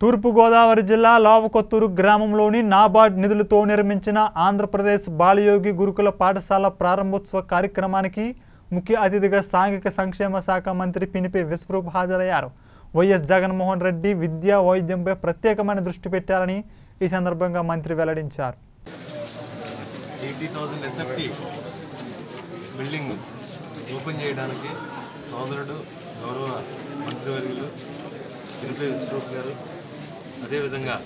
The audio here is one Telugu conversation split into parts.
తూర్పుగోదావరి జిల్లా లావకొత్తూరు గ్రామంలోని నాబార్డ్ నిధులతో నిర్మించిన ఆంధ్రప్రదేశ్ బాలయోగి గురుకుల పాఠశాల ప్రారంభోత్సవ కార్యక్రమానికి ముఖ్య అతిథిగా సాంఘిక సంక్షేమ శాఖ మంత్రి పినిపి విశ్వరూప్ హాజరయ్యారు వైఎస్ జగన్మోహన్ రెడ్డి విద్యా వైద్యంపై ప్రత్యేకమైన దృష్టి పెట్టారని ఈ సందర్భంగా మంత్రి వెల్లడించారు eighty thousand SFT building open చేయడానికి సోదరుడు గౌరవ మంత్రివర్యులు తిరుపతి విశ్వరూప్ గారు అదేవిధంగా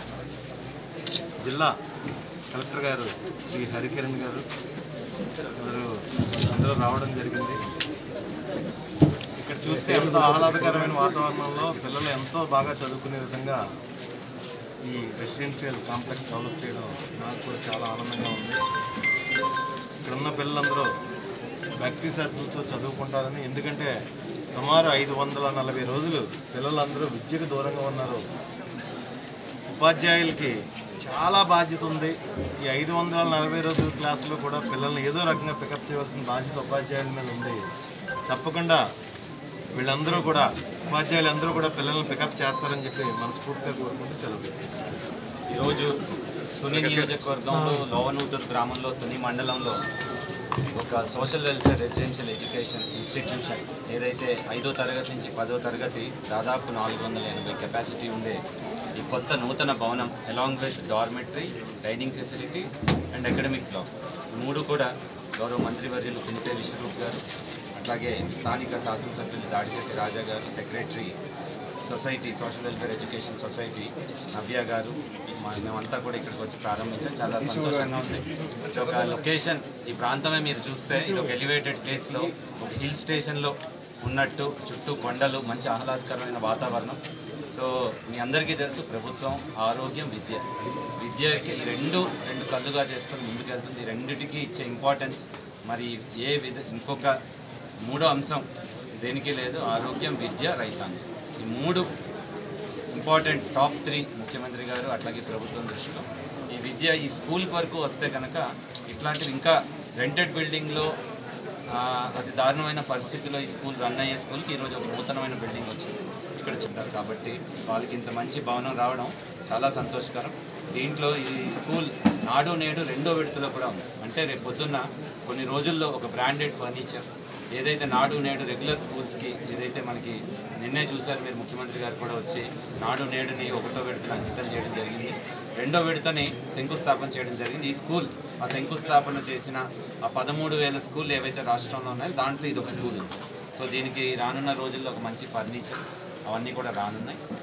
జిల్లా కలెక్టర్ గారు శ్రీ హరికిరణ్ గారు అందరూ అందరూ రావడం జరిగింది ఇక్కడ చూస్తే ఎంతో ఆహ్లాదకరమైన వాతావరణంలో పిల్లలు ఎంతో బాగా చదువుకునే విధంగా ఈ రెసిడెన్షియల్ కాంప్లెక్స్ డెవలప్ చేయడం నాకు కూడా చాలా ఆనందంగా ఉంది ఇక్కడ ఉన్న పిల్లలందరూ భక్తి శ్రద్ధలతో చదువుకుంటారని ఎందుకంటే సుమారు ఐదు వందల నలభై రోజులు పిల్లలందరూ విద్యకు దూరంగా ఉన్నారు ఉపాధ్యాయులకి చాలా బాధ్యత ఉంది ఈ ఐదు వందల నలభై రోజుల క్లాసులో కూడా పిల్లల్ని ఏదో రకంగా పికప్ చేయవలసిన బాధ్యత ఉపాధ్యాయుల మీద ఉంది తప్పకుండా వీళ్ళందరూ కూడా ఉపాధ్యాయులు అందరూ కూడా పిల్లల్ని పికప్ చేస్తారని చెప్పి మనస్ఫూర్తిగా కోరుకుంటూ సెలవు తీసుకుంటాం ఈరోజు తుని నియోజకవర్గంలో లోవనూతూరు గ్రామంలో తుని మండలంలో ఒక social welfare residential education institution ఏదైతే ఐదో తరగతి నుంచి పదో తరగతి దాదాపు నాలుగు వందల ఎనభై కెపాసిటీ ఉండే ఈ కొత్త నూతన భవనం along with dormitory dining facility and academic block ఈ మూడు కూడా గౌరవ మంత్రివర్యులు పినిపే విశ్వరూప్ గారు అట్లాగే స్థానిక శాసనసభ్యులు దాడిశెట్టి రాజా గారు secretary society social welfare education society Navya గారు మా- మేమంతా కూడా ఇక్కడికి వచ్చి ప్రారంభించాం చాలా సంతోషంగా ఉంది ఇది ఒక లొకేషన్ ఈ ప్రాంతమే మీరు చూస్తే ఇది ఒక ఎలివేటెడ్ ప్లేస్లో ఒక హిల్ స్టేషన్లో ఉన్నట్టు చుట్టూ కొండలు మంచి ఆహ్లాదకరమైన వాతావరణం సో మీ అందరికీ తెలుసు ప్రభుత్వం ఆరోగ్యం విద్య విద్యకి ఈ రెండు రెండు కళ్ళుగా చేసుకొని ముందుకెళ్తుంది ఈ రెండిటికి ఇచ్చే ఇంపార్టెన్స్ మరి ఏ విధ ఇంకొక మూడో అంశం దేనికి లేదు ఆరోగ్యం విద్య రైతాంగం ఈ మూడు ఇంపార్టెంట్ టాప్ త్రీ ముఖ్యమంత్రి గారు అట్లాగే ప్రభుత్వం దృష్టిలో ఈ విద్య ఈ స్కూల్ వరకు వస్తే కనుక ఇట్లాంటివి ఇంకా రెంటెడ్ బిల్డింగ్లో ఆ, అతి దారుణమైన పరిస్థితిలో ఈ స్కూల్ రన్ అయ్యే స్కూల్కి ఈరోజు ఒక నూతనమైన బిల్డింగ్ వచ్చింది ఇక్కడ చెప్పారు కాబట్టి వాళ్ళకి ఇంత మంచి భవనం రావడం చాలా సంతోషకరం దీంట్లో ఈ స్కూల్ నాడు నేడు రెండో విడతలో కూడా ఉంది అంటే రేపు పొద్దున్న కొన్ని రోజుల్లో ఒక బ్రాండెడ్ ఫర్నిచర్ ఏదైతే నాడు నేడు రెగ్యులర్ స్కూల్స్కి ఏదైతే మనకి నిన్నే చూశారు మీరు ముఖ్యమంత్రి గారు కూడా వచ్చి నాడు నేడుని ఒకటో విడతను అంకితం చేయడం జరిగింది రెండో విడతని శంకుస్థాపన చేయడం జరిగింది ఈ స్కూల్ ఆ శంకుస్థాపన చేసిన ఆ పదమూడు వేల స్కూల్ ఏవైతే రాష్ట్రంలో ఉన్నాయో దాంట్లో ఇది ఒక స్కూల్ ఉంది సో దీనికి రానున్న రోజుల్లో ఒక మంచి ఫర్నిచర్ అవన్నీ కూడా రానున్నాయి